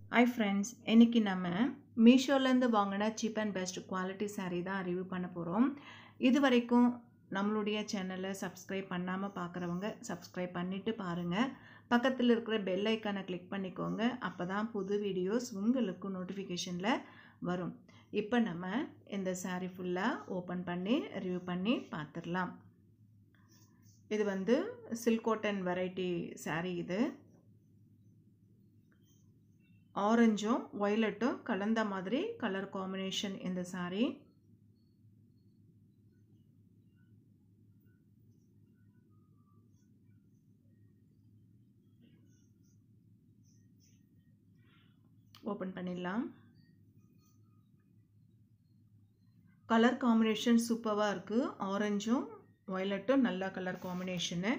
hi friends இன்றைக்கி நம்ம மீஷோலேருந்து வாங்கின cheap and best quality saree தான் ரிவ்யூ பண்ண போகிறோம் இது வரைக்கும் நம்மளுடைய சேனலை சப்ஸ்கிரைப் பண்ணாமல் பார்க்குறவங்க சப்ஸ்கிரைப் பண்ணிவிட்டு பாருங்கள் பக்கத்தில் இருக்கிற பெல் ஐக்கானை கிளிக் பண்ணிக்கோங்க அப்போ தான் புது வீடியோஸ் உங்களுக்கு நோட்டிஃபிகேஷனில் வரும் இப்போ நம்ம இந்த saree ஃபுல்லாக ஓப்பன் பண்ணி ரிவ்யூ பண்ணி பார்த்துடலாம் இது வந்து சில்க் காட்டன் வெரைட்டி saree இது ஆரஞ்சும் ஒய்லட்டும் கலந்த மாதிரி கலர் காம்பினேஷன் இந்த saree ஓப்பன் பண்ணிடலாம் கலர் காம்பினேஷன் சூப்பராக இருக்குது ஆரஞ்சும் ஒய்லட்டும் நல்ல கலர் காம்பினேஷனு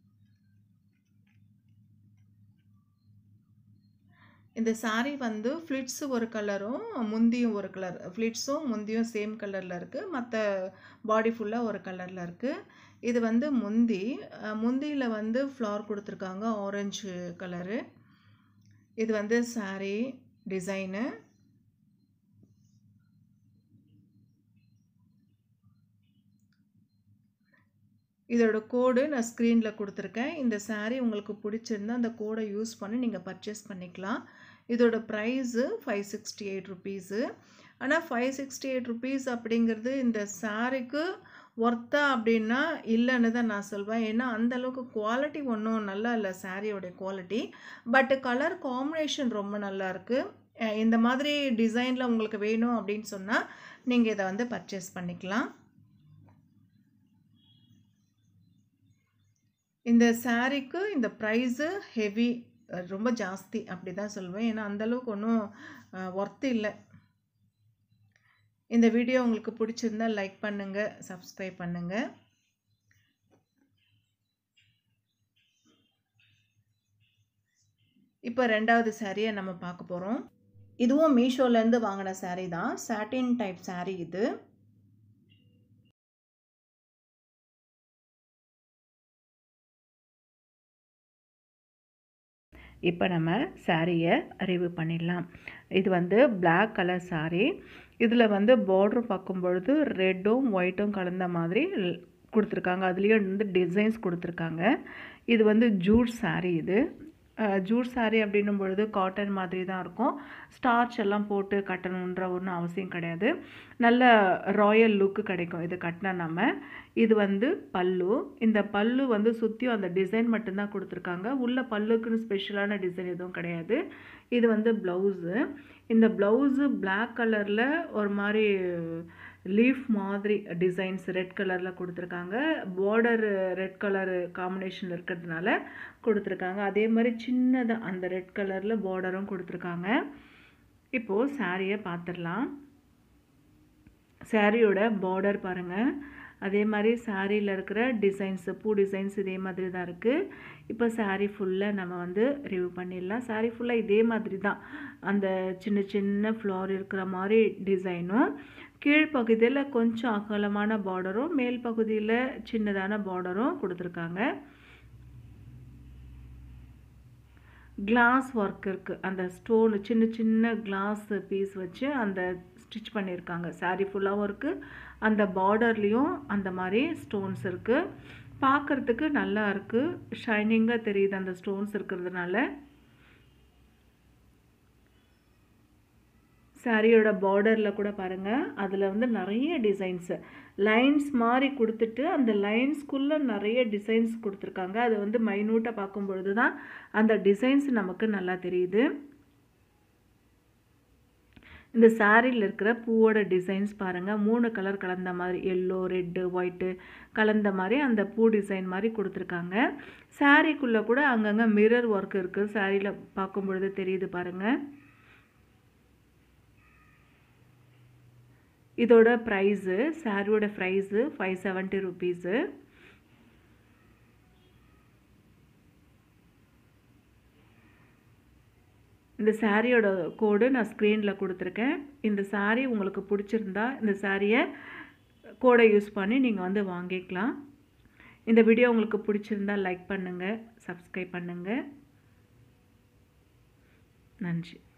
இந்த saree வந்து ஃப்ளிட்ஸு ஒரு கலரும் முந்தியும் ஒரு கலர் ஃப்ளிட்ஸும் முந்தியும் சேம் கலரில் இருக்குது மற்ற பாடி ஃபுல்லாக ஒரு கலரில் இருக்குது இது வந்து முந்தி முந்தியில் வந்து ஃப்ளார் கொடுத்துருக்காங்க ஆரஞ்சு கலரு இது வந்து saree டிசைனு இதோட கோடு நான் ஸ்க்ரீனில் கொடுத்துருக்கேன் இந்த saree உங்களுக்கு பிடிச்சிருந்தா அந்த கோடை யூஸ் பண்ணி நீங்கள் பர்ச்சேஸ் பண்ணிக்கலாம் இதோட price five sixty eight rupees ஆனால் ஃபைவ் சிக்ஸ்டி எயிட் ருபீஸ் அப்படிங்கிறது இந்த சாரீக்கு ஒர்த்தா அப்படின்னா இல்லைன்னு தான் நான் சொல்வேன் ஏன்னா அந்தளவுக்கு குவாலிட்டி ஒன்றும் நல்லா இல்லை சாரியோடைய குவாலிட்டி பட் கலர் காம்பினேஷன் ரொம்ப நல்லா இருக்குது இந்த மாதிரி டிசைனில் உங்களுக்கு வேணும் அப்படின்னு சொன்னால் நீங்கள் இதை வந்து பர்ச்சேஸ் பண்ணிக்கலாம் இந்த சாரீக்கு இந்த ப்ரைஸு ஹெவி ரொம்ப ஜாஸ்தி அப்படி தான் சொல்லுவேன் ஏன்னா அந்தளவுக்கு ஒன்றும் ஒர்த்து இல்லை இந்த வீடியோ உங்களுக்கு பிடிச்சிருந்தா லைக் பண்ணுங்கள் சப்ஸ்கிரைப் பண்ணுங்கள் இப்போ ரெண்டாவது சாரியை நம்ம பார்க்க போகிறோம் இதுவும் மீஷோலேருந்து வாங்கின சாரீ தான் சாட்டின் டைப் சாரீ இது இப்போ நம்ம சாரியை ரிவ்யூ பண்ணிடலாம் இது வந்து பிளாக் கலர் சாரீ இதில் வந்து பார்ட்ரு பார்க்கும் பொழுது ரெட்டும் ஒயிட்டும் கலந்த மாதிரி கொடுத்துருக்காங்க அதுலேயும் வந்து டிசைன்ஸ் கொடுத்துருக்காங்க இது வந்து ஜூட் சாரீ இது ஜூட் சாரீ அப்படின்னும் பொழுது காட்டன் மாதிரி தான் இருக்கும் ஸ்டார்ச் எல்லாம் போட்டு கட்டணுன்ற ஒன்றும் அவசியம் கிடையாது நல்ல ராயல் லுக்கு கிடைக்கும் இது கட்டினா நம்ம இது வந்து பல்லு இந்த பல்லு வந்து சுற்றியும் அந்த டிசைன் மட்டும்தான் கொடுத்துருக்காங்க உள்ள பல்லுக்குன்னு ஸ்பெஷலான டிசைன் எதுவும் கிடையாது இது வந்து ப்ளவுஸு இந்த ப்ளவுஸு பிளாக் கலரில் ஒரு மாதிரி லீஃப் மாதிரி டிசைன்ஸ் ரெட் கலரில் கொடுத்துருக்காங்க பார்டர் ரெட் கலர் காம்பினேஷன் இருக்கிறதுனால கொடுத்துருக்காங்க அதே மாதிரி சின்னதாக அந்த ரெட் கலரில் பார்டரும் கொடுத்துருக்காங்க இப்போது சாரியை பார்த்துடலாம் சாரியோட பார்டர் பாருங்கள் அதே மாதிரி சாரியில் இருக்கிற டிசைன்ஸு பூ டிசைன்ஸ் இதே மாதிரி தான் இருக்குது இப்போ சாரீ ஃபுல்லாக நம்ம வந்து ரிவ்யூ பண்ணிடலாம் சாரீ ஃபுல்லாக இதே மாதிரி தான் அந்த சின்ன சின்ன ஃப்ளார் இருக்கிற மாதிரி டிசைனும் கீழ்ப்பகுதியில் கொஞ்சம் அகலமான பார்டரும் மேல் பகுதியில் சின்னதான பார்டரும் கொடுத்துருக்காங்க கிளாஸ் ஒர்க் இருக்குது அந்த ஸ்டோன் சின்ன சின்ன கிளாஸ் பீஸ் வச்சு அந்த ஸ்டிச் பண்ணியிருக்காங்க சாரீ ஃபுல்லாகவும் இருக்குது அந்த பார்டர்லேயும் அந்த மாதிரி ஸ்டோன்ஸ் இருக்குது பார்க்குறதுக்கு நல்லா இருக்குது ஷைனிங்காக தெரியுது அந்த ஸ்டோன்ஸ் இருக்கிறதுனால சாரியோட பார்டரில் கூட பாருங்கள் அதில் வந்து நிறைய டிசைன்ஸு லைன்ஸ் மாதிரி கொடுத்துட்டு அந்த லைன்ஸ்குள்ளே நிறைய டிசைன்ஸ் கொடுத்துருக்காங்க அது வந்து மைனூட்டாக பார்க்கும் பொழுது தான் அந்த டிசைன்ஸ் நமக்கு நல்லா தெரியுது இந்த சாரியில் இருக்கிற பூவோட டிசைன்ஸ் பாருங்கள் மூணு கலர் கலந்த மாதிரி எல்லோ ரெட்டு ஒயிட்டு கலந்த மாதிரி அந்த பூ டிசைன் மாதிரி கொடுத்துருக்காங்க சாரீக்குள்ளே கூட அங்கங்கே மிரர் ஒர்க் இருக்குது சாரியில் பார்க்கும் பொழுது தெரியுது பாருங்கள் இதோட ப்ரைஸு சாரியோட ப்ரைஸு ஃபைவ் செவன்ட்டி ருபீஸு இந்த சாரியோட கோடு நான் ஸ்க்ரீனில் கொடுத்துருக்கேன் இந்த சாரீ உங்களுக்கு பிடிச்சிருந்தா இந்த சாரியை கோடை யூஸ் பண்ணி நீங்கள் வந்து வாங்கிக்கலாம் இந்த வீடியோ உங்களுக்கு பிடிச்சிருந்தா லைக் பண்ணுங்கள் சப்ஸ்கிரைப் பண்ணுங்கள் நன்றி